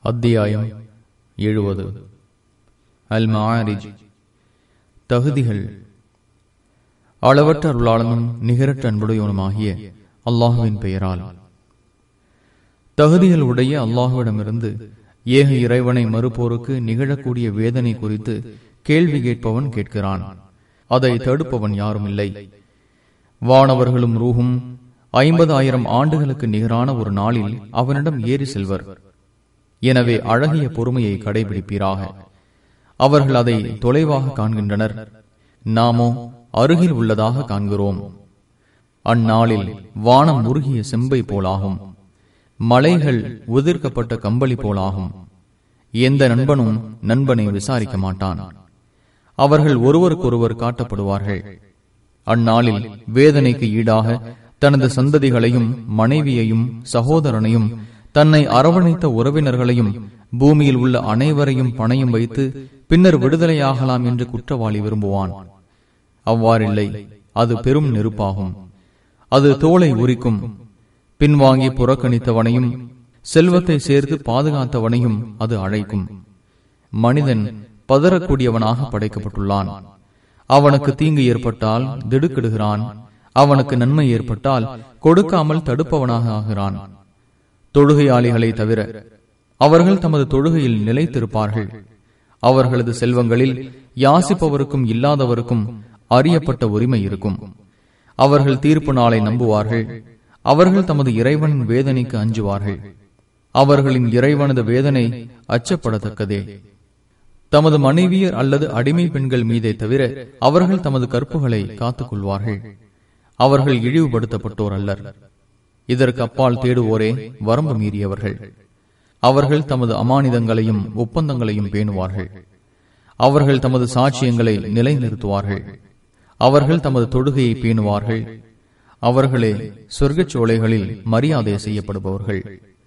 அத்தியாயம் எழுபது அல் மாரிஜ் தகுதிகள் அளவற்ற அருளாளனும் நிகரற்ற அன்புடையவனுமாகிய அல்லாஹுவின் பெயரால் தகுதிகள் உடைய அல்லாஹுவிடமிருந்து ஏக இறைவனை மறுப்போருக்கு நிகழக்கூடிய வேதனை குறித்து கேள்வி கேட்பவன் கேட்கிறான் அதை தடுப்பவன் யாரும் இல்லை வானவர்களும் ரூஹும் ஐம்பது ஆயிரம் ஆண்டுகளுக்கு நிகரான ஒரு நாளில் அவனிடம் ஏறி செல்வர் எனவே அழகிய பொறுமையை கடைபிடிப்பீராக அவர்கள் அதை தொலைவாக காண்கின்றனர் நாமோ அருகில் உள்ளதாக காண்கிறோம் அந்நாளில் வானம் முருகிய செம்பை போலாகும் மலைகள் உதிர்க்கப்பட்ட கம்பளி போலாகும் எந்த நண்பனும் நண்பனை விசாரிக்க மாட்டான் அவர்கள் ஒருவருக்கொருவர் காட்டப்படுவார்கள் அந்நாளில் வேதனைக்கு ஈடாக தனது சந்ததிகளையும் மனைவியையும் சகோதரனையும் தன்னை அரவணைத்த உறவினர்களையும் பூமியில் உள்ள அனைவரையும் பணையும் வைத்து பின்னர் விடுதலையாகலாம் என்று குற்றவாளி விரும்புவான் அவ்வாறில்லை அது பெரும் நெருப்பாகும் அது தோலை உரிக்கும் பின்வாங்கி புறக்கணித்தவனையும் செல்வத்தை சேர்த்து பாதுகாத்தவனையும் அது அழைக்கும் மனிதன் பதறக்கூடியவனாக படைக்கப்பட்டுள்ளான் அவனுக்கு தீங்கு ஏற்பட்டால் திடுக்கிடுகிறான் அவனுக்கு நன்மை ஏற்பட்டால் கொடுக்காமல் தடுப்பவனாக ஆகிறான் தொழுகையாளிகளை தவிர அவர்கள் தமது தொழுகையில் நிலைத்திருப்பார்கள் அவர்களது செல்வங்களில் யாசிப்பவருக்கும் இல்லாதவருக்கும் அறியப்பட்ட உரிமை இருக்கும் அவர்கள் தீர்ப்பு நாளை நம்புவார்கள் அவர்கள் தமது இறைவனின் வேதனைக்கு அஞ்சுவார்கள் அவர்களின் இறைவனது வேதனை அச்சப்படத்தக்கதே தமது மனைவியர் அல்லது அடிமை பெண்கள் மீதே தவிர அவர்கள் தமது கற்புகளை காத்துக் கொள்வார்கள் அவர்கள் இழிவுபடுத்தப்பட்டோர் அல்லர் இதற்கு அப்பால் தேடுவோரே வரம்பு மீறியவர்கள் அவர்கள் தமது அமானிதங்களையும் ஒப்பந்தங்களையும் பேணுவார்கள் அவர்கள் தமது சாட்சியங்களை நிலைநிறுத்துவார்கள் அவர்கள் தமது தொடுகையை பேணுவார்கள் அவர்களே சொர்க்கச் சோலைகளில் மரியாதை செய்யப்படுபவர்கள்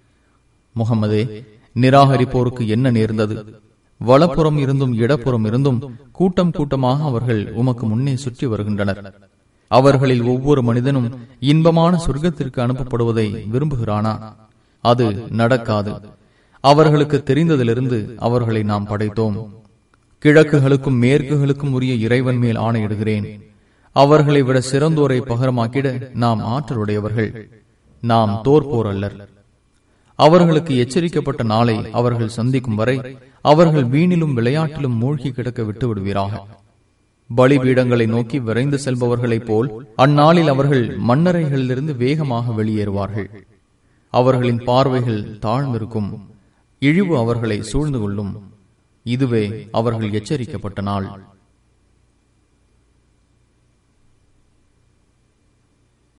முகமதே நிராகரிப்போருக்கு என்ன நேர்ந்தது வலப்புறம் இருந்தும் இடப்புறம் இருந்தும் கூட்டம் கூட்டமாக அவர்கள் உமக்கு முன்னே சுற்றி வருகின்றனர் அவர்களில் ஒவ்வொரு மனிதனும் இன்பமான சொர்க்கத்திற்கு அனுப்பப்படுவதை விரும்புகிறானா அது நடக்காது அவர்களுக்கு தெரிந்ததிலிருந்து அவர்களை நாம் படைத்தோம் கிழக்குகளுக்கும் மேற்குகளுக்கும் உரிய இறைவன் மேல் ஆணையிடுகிறேன் அவர்களை விட சிறந்தோரை பகரமாக்கிட நாம் ஆற்றலுடையவர்கள் நாம் தோற்போர் அல்லர் அவர்களுக்கு எச்சரிக்கப்பட்ட நாளை அவர்கள் சந்திக்கும் வரை அவர்கள் வீணிலும் விளையாட்டிலும் மூழ்கி கிடக்க விட்டு விடுவீராக பலிபீடங்களை நோக்கி விரைந்து செல்பவர்களைப் போல் அந்நாளில் அவர்கள் மன்னரைகளிலிருந்து வேகமாக வெளியேறுவார்கள் அவர்களின் பார்வைகள் தாழ்ந்திருக்கும் இழிவு அவர்களை சூழ்ந்து கொள்ளும் இதுவே அவர்கள் எச்சரிக்கப்பட்ட நாள்